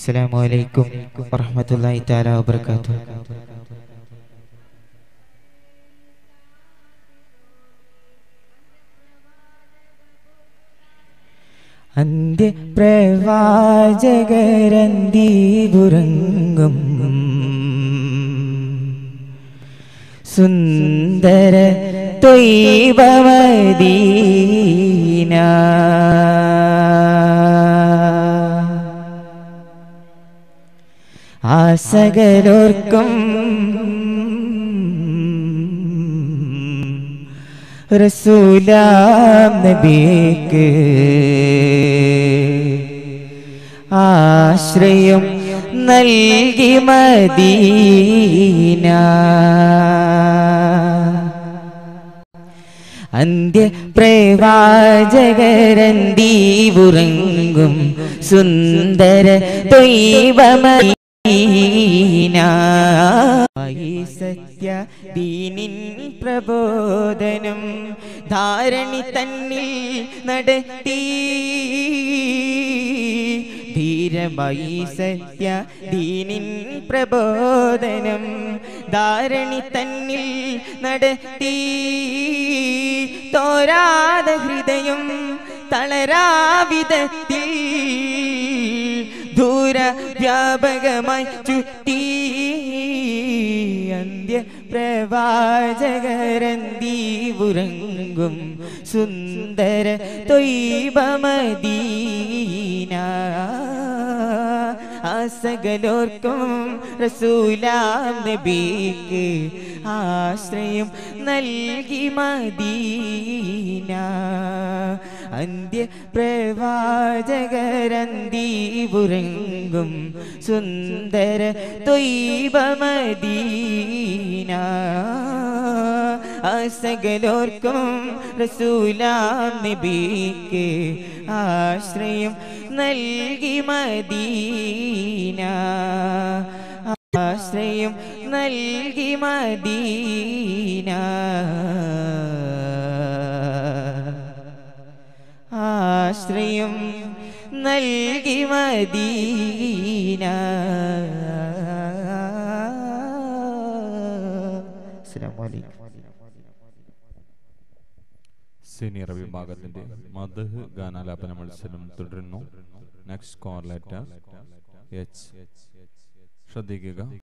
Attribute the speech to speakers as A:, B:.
A: അസ്സലാമു അലൈക്കും വറഹ്മത്തുള്ളാഹി തആല വബറകാതുഹു അന്ത്യ പ്രവാചകരന്തീപുറങ്ങും സുന്ദര തൊയ്ബമദീന ആസകലോർക്കും റസൂലാം നബിക്ക് ആശ്രയം നൽകി മദീന അന്ത്യ പ്രവാചകരന്തീവുറങ്ങും സുന്ദര തൊയ്വമദീന ഈ സത്യ ദീനിൻ പ്രബോധനം ധാരണി തന്നിൽ നടത്തി ധീരമായി സത്യ ദീനിൻ പ്രബോധനം ധാരണി തന്നിൽ നടത്തി തോരാത ഹൃദയം തളരാവിധത്തിൽ ദൂര വ്യാപകമായി ചുറ്റി അന്ത്യ പ്രവാചകരന്തീ ഉറങ്ങും സുന്ദര തൊയ്ബമദീന ആസകലോർക്കും റസൂലാം നബിക്ക് ആശ്രയം നൽകി മദീന അന്ത്യ പ്രവാചകരന്തീ ഉറങ്ങും സുന്ദര തൊയ്ബമദീന ആസകലോർക്കും റസൂലാം നബിക്ക് ആശ്രയം നൽകി മദീന ആശ്രയം നൽകി മദീന ആശ്രയം നൽകി മദീന അസ്സലാമു അലൈക്കും
B: സീനിയർ വിഭാഗത്തിന്റെ മധുഹ് ഗാനാലാപന മത്സരം തുടരുന്നു നെക്സ്റ്റ് കോർ ലെറ്റർ എച്ച് ശ്രദ്ധിക്കുക